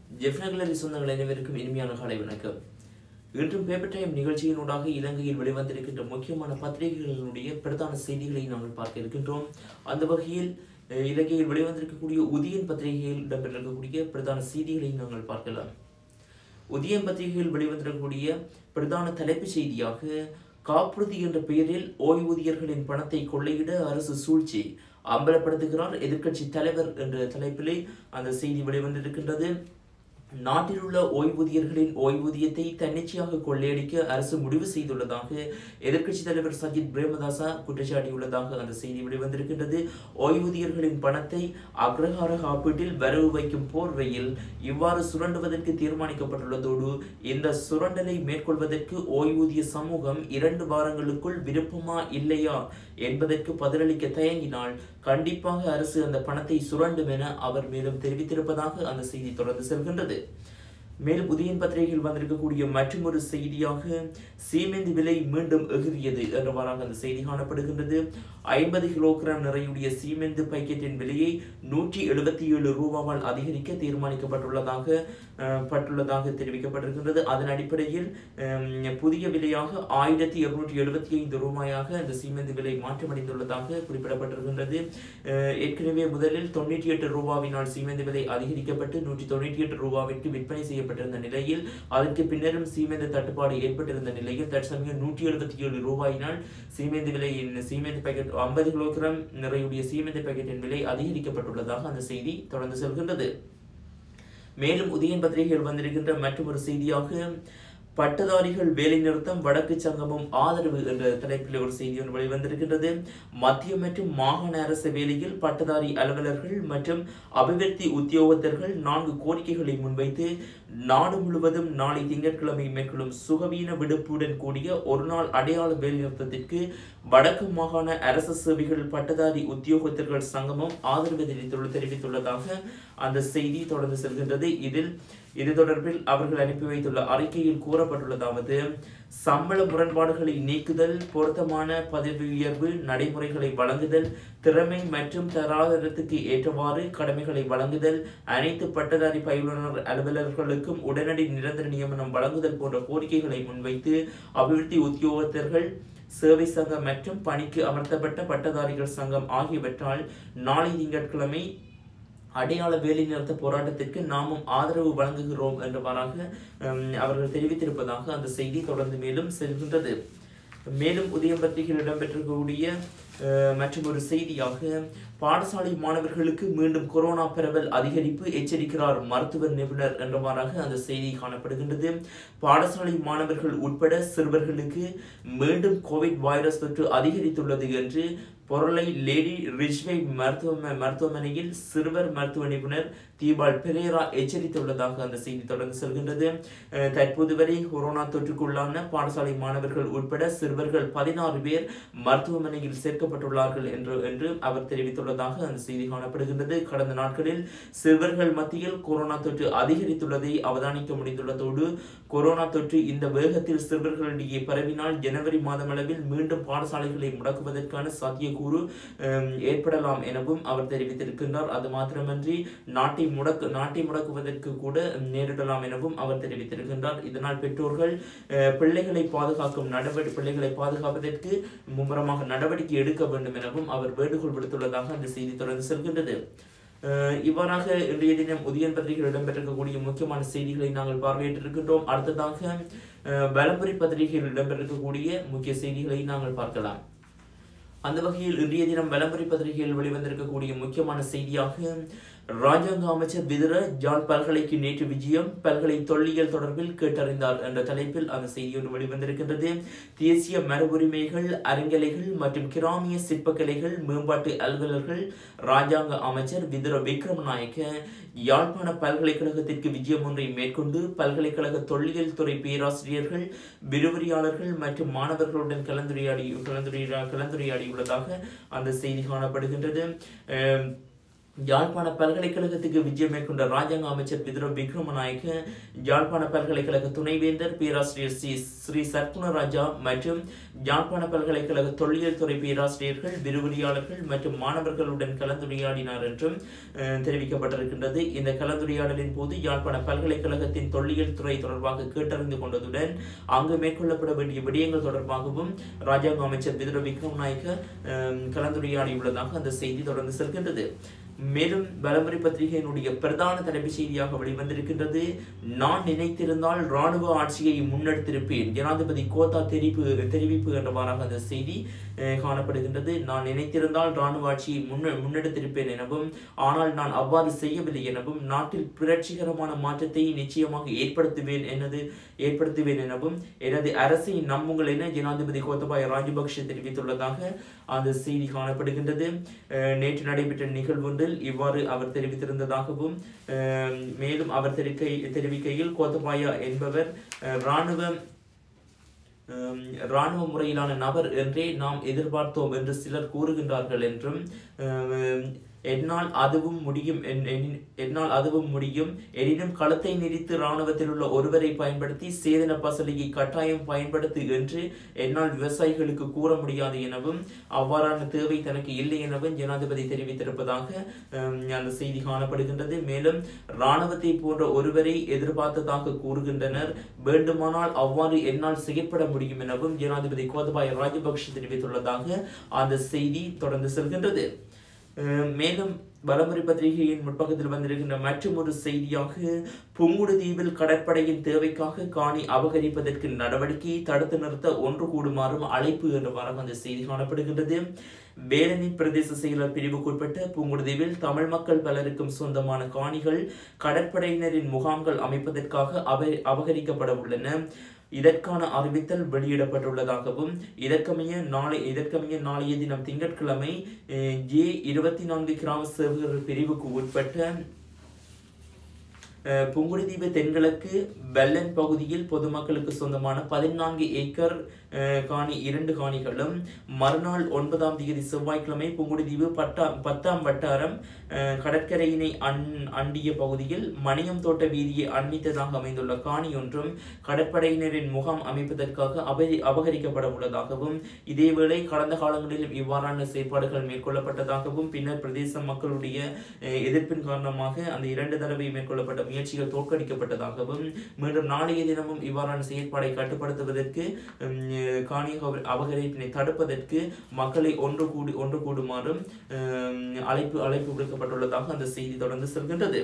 ஜெஃப்னகலரி சொந்தங்கள் அனைவருக்கும் இனிமையான காலை வணக்கம் இன்றும் பேப்பர் டைம் நிகழ்ச்சியினூடாக இலங்கையில் வெளிவந்திருக்கின்ற முக்கியமான பத்திரிகைகளினுடைய பிரதான செய்திகளை நாங்கள் பார்க்க இருக்கின்றோம் அந்த வகையில் அஹ், இலங்கையில் வெளிவந்திருக்கக்கூடிய உதயன் பத்திரிகையில் இடம்பெற்றிருக்கக்கூடிய பிரதான செய்திகளை நாங்கள் பார்க்கலாம் உதயம் பத்திரிகையில் வெளிவந்திருக்கக்கூடிய பிரதான தலைப்புச் செய்தியாக காப்புறுதி என்ற பெயரில் ஓய்வூதியர்களின் பணத்தை கொள்ளையிட அரசு சூழ்ச்சி அம்பலப்படுத்துகிறார் எதிர்க்கட்சி தலைவர் என்ற தலைப்பிலே அந்த செய்தி வெளிவந்திருக்கின்றது நாட்டில் உள்ள ஓய்வூதியர்களின் ஓய்வூதியத்தை தன்னிச்சையாக கொள்ளையடிக்க அரசு முடிவு செய்துள்ளதாக எதிர்க்கட்சித் தலைவர் சஜித் பிரேமதாசா குற்றச்சாட்டியுள்ளதாக அந்த செய்தி வெளிவந்திருக்கின்றது ஓய்வூதியர்களின் பணத்தை அக்ரஹார காப்பீட்டில் வரவு வைக்கும் போர்வையில் இவ்வாறு சுரண்டுவதற்கு தீர்மானிக்கப்பட்டுள்ளதோடு இந்த சுரண்டலை மேற்கொள்வதற்கு ஓய்வூதிய சமூகம் இரண்டு வாரங்களுக்குள் விருப்பமா இல்லையா என்பதற்கு பதிலளிக்க தயங்கினால் கண்டிப்பாக அரசு அந்த பணத்தை சுரண்டும் என அவர் மேலும் தெரிவித்திருப்பதாக அந்த செய்தி தொடர்ந்து செல்கின்றது மேலும் உதயன் பத்திரிகையில் வந்திருக்கக்கூடிய மற்றொரு செய்தியாக சீமெந்து விலை மீண்டும் எகிரியது என்றவாறாக அந்த செய்தி காணப்படுகின்றது ஐம்பது கிலோகிராம் நிறையுடைய சீமெந்து பாக்கெட்டின் விலையை நூற்றி எழுபத்தி ஏழு ரூபாவால் அதிகரிக்க தீர்மானிக்கப்பட்டுள்ளதாக அஹ், பட்டுள்ளதாக தெரிவிக்கப்பட்டிருக்கின்றது அதன் அடிப்படையில் அஹ், புதிய விலையாக ஆயிரத்தி இருநூற்றி எழுபத்தி ஐந்து ரூபாயாக இந்த சீமெந்து விலை மாற்றமடைந்துள்ளதாக குறிப்பிடப்பட்டிருக்கின்றது அஹ், ஏற்கனவே முதலில் தொண்ணூற்றி எட்டு ரூபாவினால் சீமெந்து விலை அதிகரிக்கப்பட்டு நூற்றி தொண்ணூற்றி எட்டு ரூபாவிற்கு விற்பனை செய்யப்பட்டிருந்த நிலையில் அதற்கு பின்னரும் சீமெந்து தட்டுப்பாடு ஏற்பட்டிருந்த நிலையில் தற்சமயம் நூற்றி எழுபத்தி ஏழு ரூபாயினால் சீமெந்து விலையின் சீமெந்து பாக்கெட் ஐம்பது கிலோகிராம் நிறையுடைய சீமெந்து பாக்கெட்டின் விலை அதிகரிக்கப்பட்டுள்ளதாக அந்த செய்தி தொடர்ந்து செல்கின்றது மேலும் உதயன் பத்திரிகையில் வந்திருக்கின்ற மற்றொரு செய்தியாக பட்டதாரிகள் வேலைநிறுத்தம் வடக்கு சங்கமும் ஆதரவு என்ற தலைப்பில் ஒரு செய்தி ஒன்று வெளிவந்திருக்கின்றது மத்திய மற்றும் மாகாண அரசு வேலையில் பட்டதாரி அலுவலர்கள் மற்றும் அபிவிருத்தி உத்தியோகத்தர்கள் நான்கு கோரிக்கைகளை முன்வைத்து நாடு முழுவதும் நாளை திங்கட்கிழமை மேற்கொள்ளும் சுகவீன விடுப்புடன் கூடிய ஒரு நாள் அடையாள வேலைநிறுத்தத்திற்கு வடக்கு மாகாண அரசு சேவைகள் பட்டதாரி உத்தியோகத்தர்கள் சங்கமும் ஆதரவு தெரிவித்துள்ள தெரிவித்துள்ளதாக அந்த செய்தி தொடர்ந்து செல்கின்றது இதில் இது தொடர்பில் அவர்கள் அனுப்பி வைத்துள்ள அறிக்கையில் கூறப்பட்டுள்ளதாவது சம்பள முரண்பாடுகளை நீக்குதல் பொருத்தமான பதவி உயர்வு நடைமுறைகளை வழங்குதல் திறமை மற்றும் தராதரத்துக்கு ஏற்றவாறு கடமைகளை வழங்குதல் அனைத்து பட்டதாரி பயிலுனர் அலுவலர்களுக்கும் உடனடி நிரந்தர நியமனம் வழங்குதல் போன்ற கோரிக்கைகளை முன்வைத்து அபிவிருத்தி உத்தியோகத்தர்கள் சேவை சங்கம் மற்றும் பணிக்கு அமர்த்தப்பட்ட பட்டதாரிகள் சங்கம் ஆகியவற்றால் நாளை திங்கட்கிழமை அடையாள வேலைநிறுத்த போராட்டத்திற்கு நாமும் ஆதரவு வழங்குகிறோம் என்றவாறாக ஹம், அவர்கள் தெரிவித்திருப்பதாக அந்த செய்தி தொடர்ந்து மேலும் செல்கின்றது மேலும் உதயம் பத்திரிகையில் இடம்பெற்றிருக்கக்கூடிய அஹ், மற்றும் ஒரு செய்தியாக பாடசாலை மாணவர்களுக்கு மீண்டும் கொரோனா பரவல் அதிகரிப்பு எச்சரிக்கிறார் மருத்துவ நிபுணர் என்றவாறாக அந்த செய்தி காணப்படுகின்றது பாடசாலை மாணவர்கள் உட்பட சிறுவர்களுக்கு மீண்டும் கோவிட் வைரஸ் தொற்று அதிகரித்துள்ளது என்று பொருளை லேடி ரிஜ்வை மருத்துவ மருத்துவமனையில் சிறுவர் மருத்துவ நிபுணர் தீபால் பெரேரா எச்சரித்துள்ளதாக அந்த செய்தி தொடர்ந்து செல்கின்றது அஹ் தற்போது வரை கொரோனா தொற்றுக்குள்ளான பாடசாலை மாணவர்கள் உட்பட சிறுவர்கள் பதினாறு பேர் மருத்துவமனையில் சேர்க்கப்பட்டுள்ளார்கள் என்று என்று அவர் தெரிவித்துள்ளதாக அந்த செய்தி காணப்படுகின்றது கடந்த நாட்களில் சிறுவர்கள் மத்தியில் கொரோனா தொற்று அதிகரித்துள்ளதை அவதானிக்க முடிந்துள்ளதோடு கொரோனா தொற்று இந்த வேகத்தில் சிறுவர்களிடையே பரவினால் ஜனவரி மாதமளவில் மீண்டும் பாடசாலைகளை முடக்குவதற்கான சாத்தியக்கூறு அஹ், ஏற்படலாம் எனவும் அவர் தெரிவித்திருக்கின்றார் அது மாத்திரமன்றி நாட்டை முடக்கு நாட்டை முடக்குவதற்கு கூட நேரிடலாம் எனவும் அவர் தெரிவித்திருக்கின்றார் இதனால் பெற்றோர்கள் அஹ், பிள்ளைகளை பாதுகாக்கும் நடவடிக்கை பிள்ளைகளை பாதுகாப்பதற்கு மும்முரமாக நடவடிக்கை எடுக்க வேண்டும் எனவும் அவர் வேண்டுகோள் விடுத்துள்ளதாக அந்த செய்தி தொடர்ந்து செல்கின்றது அஹ் இவ்வாறாக இன்றைய தினம் உதயன் பத்திரிகையில் இடம்பெற்றிருக்கக்கூடிய முக்கியமான செய்திகளை நாங்கள் பார்வையிட்டிருக்கின்றோம் அடுத்ததாக அஹ், பலம்புரி பத்திரிகையில் இடம்பெற்றிருக்கக்கூடிய முக்கிய செய்திகளை நாங்கள் பார்க்கலாம் அந்த வகையில் இன்றைய தினம் விளம்பரி பத்திரிகையில் வெளிவந்திருக்கக்கூடிய முக்கியமான செய்தியாக ராஜாங்க அமைச்சர் விதிர ஜாழ் பல்கலைக்கு நேற்று விஜயம் பல்கலை தொல்லியல் தொடர்பில் கேட்டறிந்தார் என்ற தலைப்பில் அந்த செய்தி ஒன்று வெளிவந்திருக்கின்றது தேசிய மரபுரிமைகள் அருங்கலைகள் மற்றும் கிராமிய சிற்பக்கலைகள் மேம்பாட்டு அலுவலர்கள் ராஜாங்க அமைச்சர் விதுர விக்ரமநாயக்க யாழ்ப்பாண பல்கலைக்கழகத்திற்கு விஜயம் ஒன்றை மேற்கொண்டு பல்கலைக்கழக தொல்லியல் துறை பேராசிரியர்கள் விரிவுரையாளர்கள் மற்றும் மாணவர்களுடன் கலந்துரையாடி கலந்துரையா கலந்துரையாடியுள்ளதாக அந்த செய்தி காணப்படுகின்றது அஹ் யாழ்ப்பாண பல்கலைக்கழகத்துக்கு விஜயம் மேற்கொண்ட ராஜாங்க அமைச்சர் பிதுர விக்ரமநாயக்க யாழ்ப்பாண பல்கலைக்கழக துணைவேந்தர் பேராசிரியர் சி ஸ்ரீ சர்க்குணராஜா மற்றும் யாழ்ப்பாண பல்கலைக்கழக தொல்லியல் துறை பேராசிரியர்கள் விரிவுரையாளர்கள் மற்றும் மாணவர்களுடன் கலந்துரையாடினார் என்றும் அஹ், தெரிவிக்கப்பட்டிருக்கின்றது இந்த கலந்துரையாடலின் போது யாழ்ப்பாண பல்கலைக்கழகத்தின் தொல்லியல் துறை தொடர்பாக கேட்டறிந்து கொண்டதுடன் அங்கு மேற்கொள்ளப்பட வேண்டிய விடயங்கள் தொடர்பாகவும் ராஜாங்க அமைச்சர் பிதுர விக்ரமநாயக்க அஹ், கலந்துரையாடியுள்ளதாக அந்த செய்தி தொடர்ந்து செல்கின்றது மேலும் பலமுறை பத்திரிகையினுடைய பிரதான தலைப்புச் செய்தியாக வெளிவந்திருக்கின்றது நான் நினைத்திருந்தால் ராணுவ ஆட்சியை முன்னெடுத்திருப்பேன் ஜனாதிபதி கோத்தா தெரிவிப்பு தெரிவிப்பு என்றவாறாக அந்த செய்தி அஹ், காணப்படுகின்றது நான் நினைத்திருந்தால் ராணுவ ஆட்சியை முன்ன முன்னெடுத்திருப்பேன் எனவும் ஆனால் நான் அவ்வாறு செய்யவில்லை எனவும் நாட்டில் புரட்சிகரமான மாற்றத்தை நிச்சயமாக ஏற்படுத்துவேன் எனது ஏற்படுத்துவேன் எனவும் எனது அரசை நம்புங்கள் என ஜனாதிபதி கோத்தபாய ராஜபக்ஷ தெரிவித்துள்ளதாக அந்த செய்தி காணப்படுகின்றது அஹ், நேற்று நடைபெற்ற நிகழ்வொன்றில் இவ்வாறு அவர் தெரிவித்திருந்ததாகவும் அஹ், மேலும் அவர் தெரிவிக்கை தெரிவிக்கையில் கோத்தபாயா என்பவர் அஹ், இராணுவ அஹ், இராணுவ முறையிலான நபர் என்றே நாம் எதிர்பார்த்தோம் என்று சிலர் கூறுகின்றார்கள் என்றும் அஹ், என்னால் அதுவும் முடியும் என்- என்- என்னால் அதுவும் முடியும் எனினும் களத்தை நெறித்து இராணுவத்தில் உள்ள ஒருவரை பயன்படுத்தி சேதன பசலியை கட்டாயம் பயன்படுத்து என்று என்னால் விவசாயிகளுக்கு கூற முடியாது எனவும் அவ்வாறான தேவை தனக்கு இல்லை எனவும் ஜனாதிபதி தெரிவித்திருப்பதாக அஹ், அந்த செய்தி காணப்படுகின்றது மேலும் இராணுவத்தை போன்ற ஒருவரை எதிர்பார்த்ததாக கூறுகின்றனர் வேண்டுமானால் அவ்வாறு என்னால் செய்யப்பட முடியும் எனவும் ஜனாதிபதி கோதபாய ராஜபக்ஷ தெரிவித்துள்ளதாக அந்த செய்தி தொடர்ந்து செல்கின்றது அஹ் மேலும் வலமுறை பத்திரிகையின் முற்பக்கத்தில் வந்திருக்கின்ற மற்றும் ஒரு செய்தியாக புங்குடுதீவில் கடற்படையின் தேவைக்காக காணி அபகரிப்பதற்கு நடவடிக்கையை தடுத்து நிறுத்த ஒன்று கூடுமாறும் அழைப்பு என்றவாறாக அந்த செய்தி காணப்படுகின்றது வேலனி பிரதேச செயலர் பிரிவுக்குட்பட்ட புங்குடுதீவில் தமிழ் மக்கள் பலருக்கும் சொந்தமான காணிகள் கடற்படையினரின் முகாம்கள் அமைப்பதற்காக அப அபகரிக்கப்பட உள்ளன இதற்கான அறிவித்தல் வெளியிடப்பட்டுள்ளதாகவும் இதற்கமைய நாளை இதற்கமைய நாளைய தினம் திங்கட்கிழமை அஹ், ஜே இருபத்தி நான்கு கிராம சேவகர் பிரிவுக்கு உட்பட்ட அஹ், புங்குடுதீவு தென்கிழக்கு வெள்ளன் பகுதியில் பொதுமக்களுக்கு சொந்தமான பதினான்கு ஏக்கர் அஹ், காணி இரண்டு காணிகளும் மறுநாள் ஒன்பதாம் தேதி செவ்வாய்க்கிழமை புங்குடுதீவு பட்டாம் பத்தாம் வட்டாரம் அஹ், கடற்கரையினை அன் அண்டிய பகுதியில் மணியம் தோட்ட வீதியை அண்மித்ததாக அமைந்துள்ள காணி ஒன்றும் கடற்படையினரின் முகாம் அமைப்பதற்காக அபரி அபகரிக்கப்பட உள்ளதாகவும் இதேவேளை கடந்த காலங்களிலும் இவ்வாறான செயற்பாடுகள் மேற்கொள்ளப்பட்டதாகவும் பின்னர் பிரதேச மக்களுடைய அஹ், எதிர்ப்பின் காரணமாக அந்த இரண்டு தடவை மேற்கொள்ளப்பட்ட முயற்சிகள் தோற்கடிக்கப்பட்டதாகவும் மீண்டும் நாளைய தினமும் இவ்வாறான செயற்பாடை கட்டுப்படுத்துவதற்கு உம், அஹ், காணி அப- அபகரிப்பினை தடுப்பதற்கு மக்களை ஒன்று கூடி ஒன்று கூடுமாறும் உம், அழைப்பு அழைப்பு விடுக்கப்பட்டுள்ளதாக அந்த செய்தி தொடர்ந்து செல்கின்றது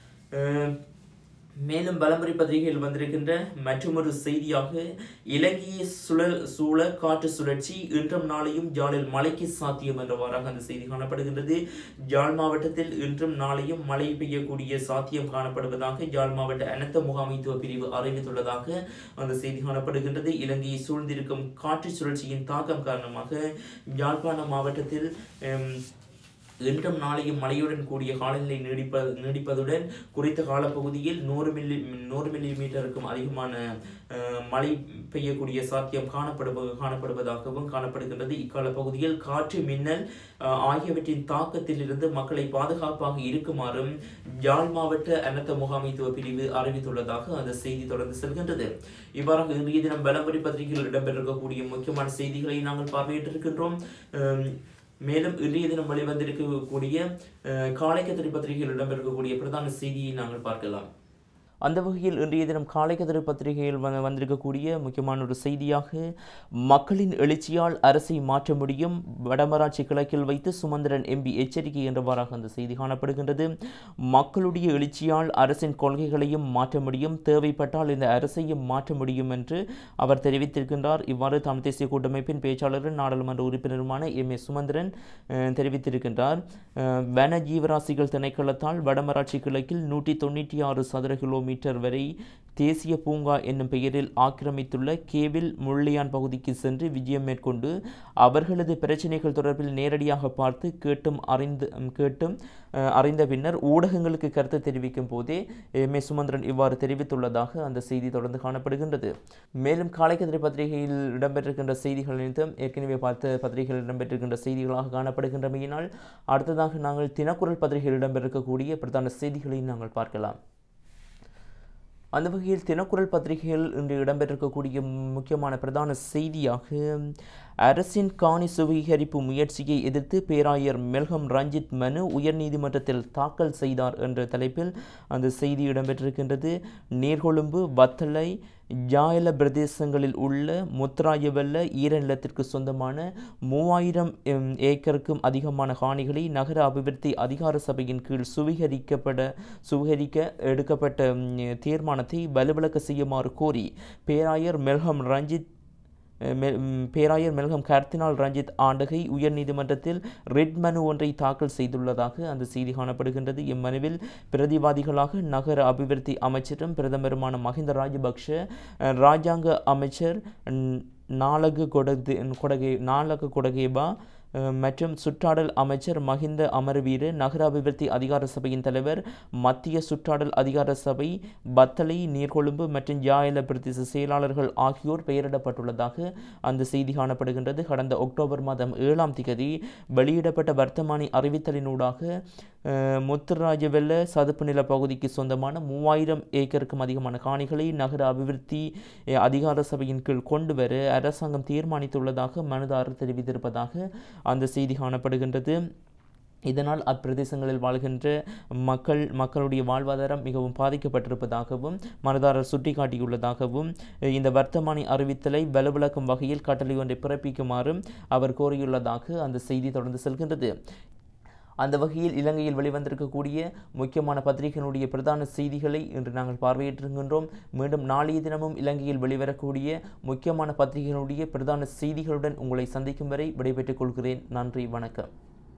அஹ், மேலும் பலமுறை பத்திரிகையில் வந்திருக்கின்ற மற்றொரு செய்தியாக இலங்கையை சுழல் சூழ காற்று சுழற்சி இன்றும் நாளையும் ஜாலில் மழைக்கு சாத்தியம் என்றவாறாக அந்த செய்தி காணப்படுகின்றது ஜாழ் மாவட்டத்தில் இன்றும் நாளையும் மழை பெய்யக்கூடிய சாத்தியம் காணப்படுவதாக ஜாழ் மாவட்ட அனர்த்த முகாமைத்துவ பிரிவு அறிவித்துள்ளதாக அந்த செய்தி காணப்படுகின்றது இலங்கையை சூழ்ந்திருக்கும் காற்று சுழற்சியின் தாக்கம் காரணமாக யாழ்ப்பாணம் மாவட்டத்தில் ஹம், இன்றும் நாளையும் மழையுடன் கூடிய காலநிலை நீடிப்ப நீடிப்பதுடன் குறித்த காலப்பகுதியில் நூறு மில்லி நூறு மில்லி மீட்டருக்கும் அதிகமான அஹ், மழை பெய்யக்கூடிய சாத்தியம் காணப்படுவ காணப்படுவதாகவும் காணப்படுகின்றது இக்கால பகுதியில் காற்று மின்னல் அஹ், ஆகியவற்றின் தாக்கத்திலிருந்து மக்களை பாதுகாப்பாக இருக்குமாறும் யாழ் மாவட்ட அனர்த்த முகாமைத்துவ பிரிவு அறிவித்துள்ளதாக அந்த செய்தி தொடர்ந்து செல்கின்றது இவ்வாறாக இன்றைய தினம் பலமுறை பத்திரிகையில் இடம்பெற்றிருக்கக்கூடிய முக்கியமான செய்திகளை நாங்கள் பார்வையிட்டிருக்கின்றோம் அஹ், மேலும் இன்றைய தினம் வெளிவந்திருக்கக்கூடிய அஹ், காலைக்கத்திரி பத்திரிகையில் இடம்பெறக்கூடிய பிரதான செய்தியை நாங்கள் பார்க்கலாம் அந்த வகையில் இன்றைய தினம் காலைக்கதிர் பத்திரிகையில் வந்து வந்திருக்கக்கூடிய முக்கியமான ஒரு செய்தியாக மக்களின் எழுச்சியால் அரசை மாற்ற முடியும் வடமராட்சி கிழக்கில் வைத்து சுமந்திரன் எம்பி எச்சரிக்கை என்றவாறாக அந்த செய்தி காணப்படுகின்றது மக்களுடைய எழுச்சியால் அரசின் கொள்கைகளையும் மாற்ற முடியும் தேவைப்பட்டால் இந்த அரசையும் மாற்ற முடியும் என்று அவர் தெரிவித்திருக்கின்றார் இவ்வாறு தமிழ் தேசிய கூட்டமைப்பின் பேச்சாளரும் நாடாளுமன்ற உறுப்பினருமான எம் ஏ சுமந்திரன் அஹ், தெரிவித்திருக்கின்றார் அஹ், வன ஜீவராசிகள் திணைக்களத்தால் வடமராட்சி கிழக்கில் நூற்றி தொண்ணூற்றி ஆறு சதுர கிலோமீட்டர் கிலோமீட்டர் வரை தேசிய பூங்கா என்னும் பெயரில் ஆக்கிரமித்துள்ள கேவில் முள்ளியான் பகுதிக்கு சென்று விஜயம் மேற்கொண்டு அவர்களது பிரச்சினைகள் தொடர்பில் நேரடியாக பார்த்து கேட்டும் அறிந்து கேட்டும் அஹ், அறிந்த பின்னர் ஊடகங்களுக்கு கருத்து தெரிவிக்கும் போதே எம் ஏ சுமந்திரன் இவ்வாறு தெரிவித்துள்ளதாக அந்த செய்தி தொடர்ந்து காணப்படுகின்றது மேலும் காலைக்கதிரை பத்திரிகையில் இடம்பெற்றிருக்கின்ற செய்திகள் அனைத்தும் ஏற்கனவே பார்த்த பத்திரிகையில் இடம்பெற்றிருக்கின்ற செய்திகளாக காணப்படுகின்றமையினால் அடுத்ததாக நாங்கள் தினக்குரல் பத்திரிகையில் இடம்பெற்றிருக்கக்கூடிய பிரதான செய்திகளை நாங்கள் பார்க்கலாம் அந்த வகையில் தினக்குரல் பத்திரிகையில் இன்று இடம்பெற்றிருக்கக்கூடிய முக்கியமான பிரதான செய்தியாக அரசின் காணி சுவீகரிப்பு முயற்சியை எதிர்த்து பேராயர் மெல்கம் ரஞ்சித் மனு உயர்நீதிமன்றத்தில் தாக்கல் செய்தார் என்ற தலைப்பில் அந்த செய்தி இடம்பெற்றிருக்கின்றது நீர்கொழும்பு வத்தளை ஜாயல பிரதேசங்களில் உள்ள முத்ராயவல்ல ஈரநிலத்திற்கு சொந்தமான மூவாயிரம் எம், ஏக்கருக்கும் அதிகமான காணிகளை நகர அபிவிருத்தி அதிகார சபையின் கீழ் சுவீகரிக்கப்பட சுவீகரிக்க எடுக்கப்பட்ட ம், தீர்மானத்தை வலுவிளக்க செய்யுமாறு கோரி பேராயர் மெல்கம் ரஞ்சித் மெ- ம், பேராயர் மெல்கம் கர்தினால் ரஞ்சித் ஆண்டகை உயர்நீதிமன்றத்தில் ரெட் மனு ஒன்றை தாக்கல் செய்துள்ளதாக அந்த செய்தி காணப்படுகின்றது இம்மனுவில் பிரதிவாதிகளாக நகர அபிவிருத்தி அமைச்சரும் பிரதமருமான மஹிந்த ராஜபக்ஷ அஹ், ராஜாங்க அமைச்சர் ம், நாலகு கொடகு கொடகே நாலகு கொடகேபா அஹ், மற்றும் சுற்றாடல் அமைச்சர் மஹிந்த அமரவீர நகர அபிவிருத்தி அதிகார சபையின் தலைவர் மத்திய சுற்றாடல் அதிகார சபை பத்தளை நீர்கொழும்பு மற்றும் ஜாயல பிரதேச செயலாளர்கள் ஆகியோர் பெயரிடப்பட்டுள்ளதாக அந்த செய்தி காணப்படுகின்றது கடந்த அக்டோபர் மாதம் ஏழாம் திகதி வெளியிடப்பட்ட வர்த்தமானி அறிவித்தலினூடாக அஹ், முத்துராஜவெல்ல சதுப்பு நில பகுதிக்கு சொந்தமான மூவாயிரம் ஏக்கருக்கும் அதிகமான காணிகளை நகர அபிவிருத்தி அஹ், அதிகார சபையின் கீழ் கொண்டு வர அரசாங்கம் தீர்மானித்துள்ளதாக மனுதாரர் தெரிவித்திருப்பதாக அந்த செய்தி காணப்படுகின்றது இதனால் அப்பிரதேசங்களில் வாழ்கின்ற மக்கள் மக்களுடைய வாழ்வாதாரம் மிகவும் பாதிக்கப்பட்டிருப்பதாகவும் மனதாரர் சுட்டிக்காட்டியுள்ளதாகவும் அஹ், இந்த வர்த்தமானி அறிவித்தலை வலுவிளக்கும் வகையில் கட்டளை ஒன்றை பிறப்பிக்குமாறும் அவர் கோரியுள்ளதாக அந்த செய்தி தொடர்ந்து செல்கின்றது அந்த வகையில் இலங்கையில் வெளிவந்திருக்கக்கூடிய முக்கியமான பத்திரிகையினுடைய பிரதான செய்திகளை இன்று நாங்கள் பார்வையிட்டிருக்கின்றோம் மீண்டும் நாளைய தினமும் இலங்கையில் வெளிவரக்கூடிய முக்கியமான பத்திரிகைகளுடைய பிரதான செய்திகளுடன் உங்களை சந்திக்கும் வரை விடைபெற்றுக் கொள்கிறேன் நன்றி வணக்கம்